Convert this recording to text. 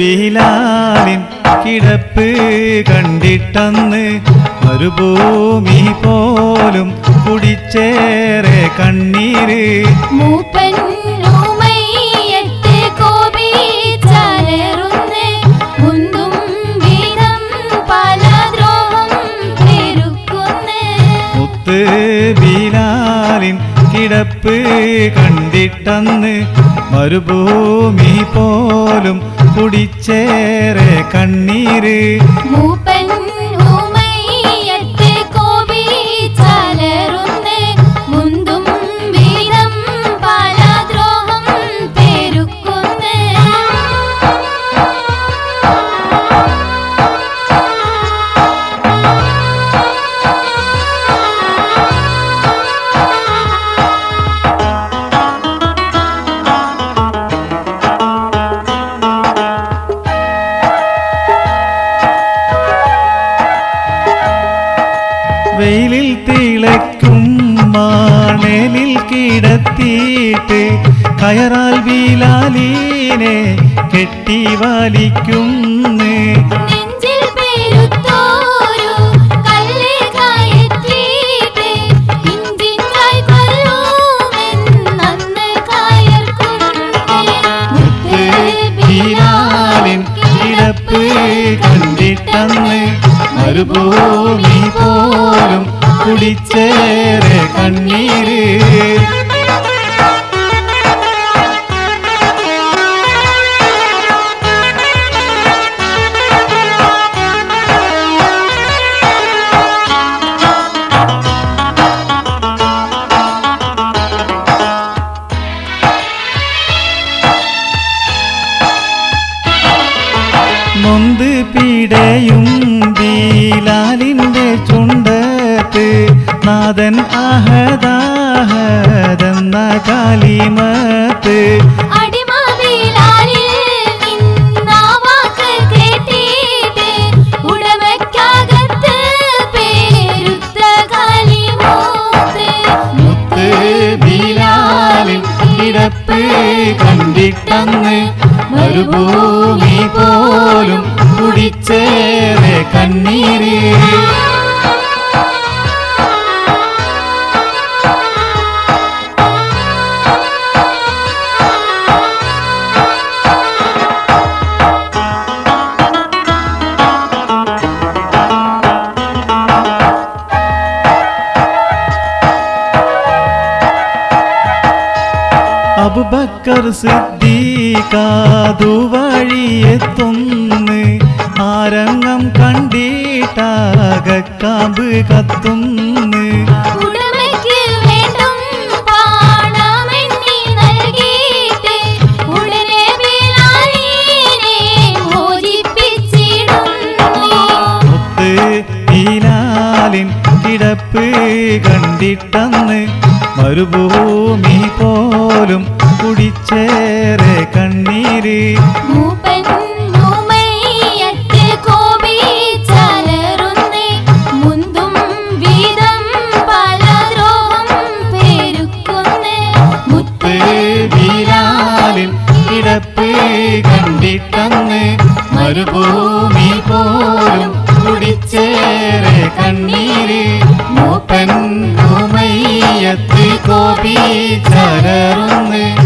ബിലാലിൻ കിടപ്പ് കണ്ടിട്ടന്ന് മരുഭൂമി പോലും കുടിച്ചേറെ കണ്ണീര് മൂപ്പൻ ഉമയ്യത്ത് കോപിച്ചാലേറുന്ന് മുന്തും വീരം പല ദ്രോഹം പെരുക്കുന്ന് മുത്ത് ബിലാലിൻ കിടപ്പ് കണ്ടിട്ടന്ന് മരുഭൂമി പോലും കുടിച്ചേറെ കണ്ണീര് മൂപ്പൻ ഉമയ്യത്ത് കോപിച്ചാലേറുന്ന് മുന്തും വീരം പല ദ്രോഹം പെരുക്കുന്ന് വെയിലിൽ തിളയ്ക്കും മാണലിൽ കിടത്തിയിട്ട് കയറാൽ ബീലാലീനെ കെട്ടി വലിക്കുന്നു നെഞ്ചിൽ പെരുത്തോരു കല്ല് കയറ്റിയിട്ട് ഇഞ്ചിഞ്ചായി കൊല്ലുമെന്നന്ന് കയർക്കുന്നുണ്ട്. മുത്ത് ബീലാലിൻ കിടപ്പ് കണ്ടിട്ടന്ന് മരുഭൂമി പോലും കുടിച്ചേറെ കണ്ണീര് നൊന്ത് പിടയും ബീലാലിന്റെ ചുണ്ടത്ത് നാഥൻ അഹദാഹതെന്ന കാലിമത്ത് അടിമ ബിലാലിൽ നിന്നാ വാക്ക് കേട്ടിട്ട് ഉടമയ്ക്കകത്ത് പേരുത്ത കലിമൂത്ത്. മുത്ത് ബീലാലിൻ കിടപ്പ് കണ്ടിട്ടന്ന് മരുഭൂമി പോലും കുടിച്ചേറെ കണ്ണീര് അബുബക്കർ സിദ്ദീഖാതു വഴിയെത്തുന്ന് ആരംഗം കണ്ടിട്ടാകക്കാമ്പ് കത്തുന്ന് ഉടമയ്ക്ക് വേണ്ടും പാണമെണ്ണി നൽകിയിട്ട് ഉടനെ ബിലാലിനെ മോചിപ്പിച്ചിടുന്നു. മുത്ത് ബീലാലിൻ കിടപ്പ് കണ്ടിട്ടന്ന് മരുഭൂമി പോലും കുടിച്ചേറെ കണ്ണീര് മൂപ്പൻ ഉമയ്യത്ത് കോപിച്ചാലറുന്നേ. മുന്തും വീരം പല ദ്രോഹം പെരുക്കുന്നേ. മുത്ത് ബീലാലിൻ കിടപ്പ് കണ്ടിട്ടന്ന് മരുഭൂമി പോലും കുടിച്ചേറെ കണ്ണീര് മൂപ്പൻ ഉമയ്യത്ത് കോപി ചരറുന്ന്